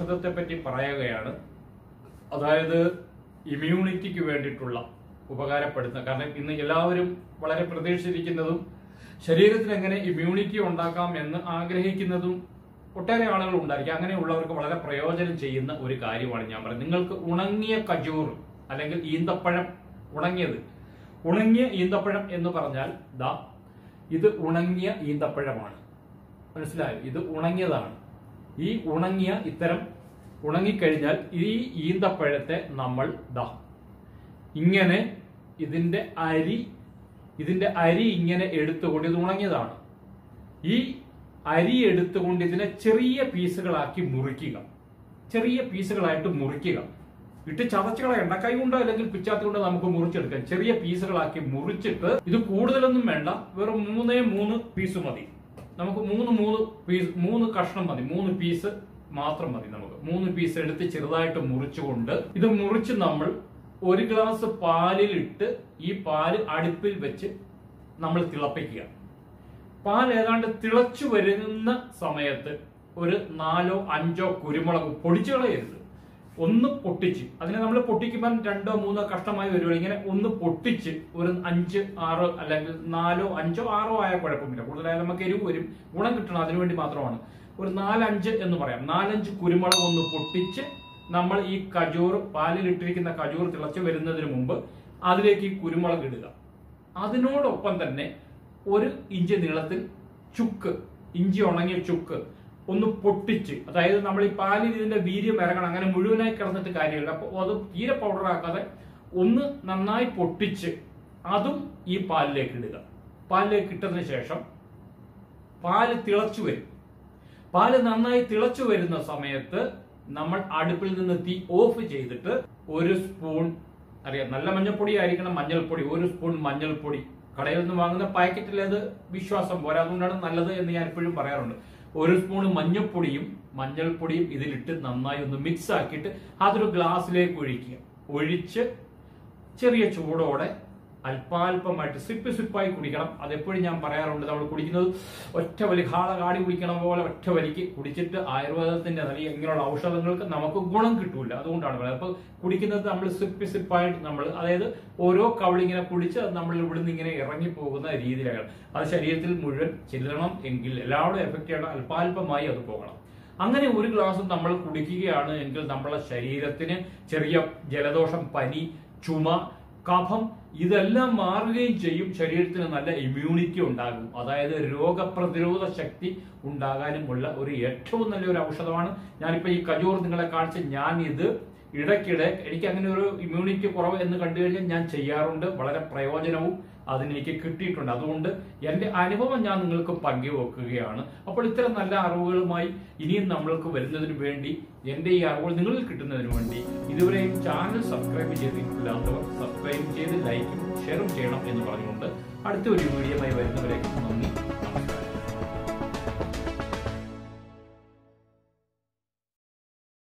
ഔഷധത്തെ പറ്റി പറയുകയാണ് അതായത് ഇമ്മ്യൂണിറ്റിക്ക് വേണ്ടിയിട്ടുള്ള ഉപകാരപ്പെടുന്ന കാരണം ഇന്ന് എല്ലാവരും വളരെ പ്രതീക്ഷിച്ചിരിക്കുന്നതും ശരീരത്തിന് എങ്ങനെ ഇമ്മ്യൂണിറ്റി ഉണ്ടാക്കാം എന്ന് ആഗ്രഹിക്കുന്നതും ഒട്ടേറെ ആളുകൾ ഉണ്ടായിരിക്കും അങ്ങനെയുള്ളവർക്ക് വളരെ പ്രയോജനം ചെയ്യുന്ന ഒരു കാര്യമാണ് ഞാൻ പറയുന്നത് നിങ്ങൾക്ക് ഉണങ്ങിയ കജൂർ അല്ലെങ്കിൽ ഈന്തപ്പഴം ഉണങ്ങിയത് ഉണങ്ങിയ ഈന്തപ്പഴം എന്ന് പറഞ്ഞാൽ ദാ ഇത് ഉണങ്ങിയ ഈന്തപ്പഴമാണ് മനസ്സിലായോ ഇത് ഉണങ്ങിയതാണ് ഈ ഉണങ്ങിയ ഇത്തരം ഉണങ്ങിക്കഴിഞ്ഞാൽ ഈ ഈന്തപ്പഴത്തെ നമ്മൾ ദാ ഇങ്ങനെ ഇതിന്റെ അരി ഇതിന്റെ അരി ഇങ്ങനെ എടുത്തുകൊണ്ട് ഇത് ഉണങ്ങിയതാണ് ഈ അരി എടുത്തുകൊണ്ട് ഇതിനെ ചെറിയ പീസുകളാക്കി മുറിക്കുക ചെറിയ പീസുകളായിട്ട് മുറിക്കുക ഇട്ട് ചതച്ച് കളയണ്ട കൈ കൊണ്ടോ അല്ലെങ്കിൽ പിച്ചാത്തി കൊണ്ടോ നമുക്ക് മുറിച്ചെടുക്കാം ചെറിയ പീസുകളാക്കി മുറിച്ചിട്ട് ഇത് കൂടുതലൊന്നും വേണ്ട വെറും മൂന്നേ മൂന്ന് പീസ് മതി നമുക്ക് മൂന്ന് മൂന്ന് പീസ് മൂന്ന് കഷ്ണം മതി മൂന്ന് പീസ് മാത്രം മതി നമുക്ക് മൂന്ന് പീസ് എടുത്ത് ചെറുതായിട്ട് മുറിച്ചുകൊണ്ട് ഇത് മുറിച്ച് നമ്മൾ ഒരു ഗ്ലാസ് പാലിലിട്ട് ഈ പാല് അടുപ്പിൽ വെച്ച് നമ്മൾ തിളപ്പിക്കുക പാൽ ഏതാണ്ട് തിളച്ചു വരുന്ന സമയത്ത് ഒരു നാലോ അഞ്ചോ കുരുമുളക് പൊടിച്ചു കളയരുത് ഒന്ന് പൊട്ടിച്ച് അതിനെ നമ്മൾ പൊട്ടിക്കുമ്പോൾ രണ്ടോ മൂന്നോ കഷ്ടമായി വരുവാണ് ഇങ്ങനെ ഒന്ന് പൊട്ടിച്ച് ഒരു അഞ്ച് ആറോ അല്ലെങ്കിൽ നാലോ അഞ്ചോ ആറോ ആയ കുഴപ്പമില്ല കൂടുതലായാലും നമുക്ക് എരിവ് വരും ഗുണം കിട്ടണം അതിനുവേണ്ടി മാത്രമാണ് ഒരു നാലഞ്ച് എന്ന് പറയാം നാലഞ്ച് കുരുമുളക് ഒന്ന് പൊട്ടിച്ച് നമ്മൾ ഈ കജൂർ പാലിലിട്ടിരിക്കുന്ന കജൂർ തിളച്ചു വരുന്നതിന് മുമ്പ് അതിലേക്ക് ഈ കുരുമുളക് ഇടുക അതിനോടൊപ്പം തന്നെ ഒരു ഇഞ്ച് നീളത്തിൽ ചുക്ക് ഇഞ്ചി ഉണങ്ങിയ ചുക്ക് ഒന്ന് പൊട്ടിച്ച് അതായത് നമ്മൾ ഈ പാലിൽ ഇതിന്റെ വീര്യം ഇറങ്ങണം അങ്ങനെ മുഴുവനായി കിടന്നിട്ട് കാര്യമില്ല അപ്പൊ അത് തീരെ പൗഡർ ആക്കാതെ ഒന്ന് നന്നായി പൊട്ടിച്ച് അതും ഈ പാലിലേക്ക് ഇടുക പാലിലേക്ക് ഇട്ടതിന് ശേഷം പാല് തിളച്ചു വരും പാല് നന്നായി തിളച്ചു വരുന്ന സമയത്ത് നമ്മൾ അടുപ്പിൽ നിന്ന് തീ ഓഫ് ചെയ്തിട്ട് ഒരു സ്പൂൺ അറിയാം നല്ല മഞ്ഞൾപ്പൊടി ആയിരിക്കണം മഞ്ഞൾപ്പൊടി ഒരു സ്പൂൺ മഞ്ഞൾപ്പൊടി കടയിൽ നിന്ന് വാങ്ങുന്ന പാക്കറ്റിൽ അത് വിശ്വാസം പോരാ അതുകൊണ്ടാണ് നല്ലത് എന്ന് ഞാൻ എപ്പോഴും പറയാറുണ്ട് ഒരു സ്പൂൺ മഞ്ഞൾപ്പൊടിയും മഞ്ഞൾപ്പൊടിയും ഇതിലിട്ട് നന്നായി ഒന്ന് മിക്സ് ആക്കിയിട്ട് അതൊരു ഗ്ലാസ്സിലേക്ക് ഒഴിക്കുക ഒഴിച്ച് ചെറിയ ചൂടോടെ അല്പാൽപമായിട്ട് സിപ്പ് സിപ്പായി കുടിക്കണം അതെപ്പോഴും ഞാൻ പറയാറുണ്ട് നമ്മൾ കുടിക്കുന്നത് ഒറ്റ വലി കാള കാടി കുടിക്കണ പോലെ ഒറ്റ വലിക്ക് കുടിച്ചിട്ട് ആയുർവേദത്തിന്റെ അല്ലെങ്കിൽ ഇങ്ങനെയുള്ള ഔഷധങ്ങൾക്ക് നമുക്ക് ഗുണം കിട്ടൂല അതുകൊണ്ടാണ് പറയുന്നത് അപ്പൊ കുടിക്കുന്നത് നമ്മൾ സിപ്പ് സിപ്പായിട്ട് നമ്മൾ അതായത് ഓരോ കവളിങ്ങനെ കുടിച്ച് അത് നമ്മൾ ഇവിടുന്ന് ഇങ്ങനെ ഇറങ്ങി പോകുന്ന രീതിയിലാണ് അത് ശരീരത്തിൽ മുഴുവൻ ചെല്ലണം എങ്കിൽ എല്ലാവരും എഫക്ട് ചെയ്യണം അല്പാൽപമായി അത് പോകണം അങ്ങനെ ഒരു ഗ്ലാസ് നമ്മൾ കുടിക്കുകയാണ് എങ്കിൽ നമ്മളെ ശരീരത്തിന് ചെറിയ ജലദോഷം പനി ചുമ കഫം ഇതെല്ലാം മാറുകയും ചെയ്യും ശരീരത്തിന് നല്ല ഇമ്മ്യൂണിറ്റി ഉണ്ടാകും അതായത് രോഗപ്രതിരോധ ശക്തി ഉണ്ടാകാനുമുള്ള ഒരു ഏറ്റവും നല്ലൊരു ഔഷധമാണ് ഞാനിപ്പോ ഈ കജൂർ നിങ്ങളെ കാണിച്ച് ഞാൻ ഇത് ഇടയ്ക്കിടെ എനിക്ക് അങ്ങനെ ഒരു ഇമ്മ്യൂണിറ്റി കുറവ് എന്ന് കണ്ടു കഴിഞ്ഞാൽ ഞാൻ ചെയ്യാറുണ്ട് വളരെ പ്രയോജനവും അതിനെനിക്ക് കിട്ടിയിട്ടുണ്ട് അതുകൊണ്ട് എന്റെ അനുഭവം ഞാൻ നിങ്ങൾക്ക് പങ്കുവെക്കുകയാണ് അപ്പോൾ ഇത്തരം നല്ല അറിവുകളുമായി ഇനിയും നമ്മൾക്ക് വരുന്നതിന് വേണ്ടി എന്റെ ഈ അറിവുകൾ നിങ്ങളിൽ കിട്ടുന്നതിന് വേണ്ടി ഇതുവരെയും ചാനൽ സബ്സ്ക്രൈബ് ചെയ്തിട്ടില്ലാത്തവർ സബ്സ്ക്രൈബ് ചെയ്ത് ലൈക്കും ഷെയറും ചെയ്യണം എന്ന് പറഞ്ഞുകൊണ്ട് അടുത്ത ഒരു വീഡിയോയുമായി വരുന്നവരേക്കും നന്ദി നമസ്കാരം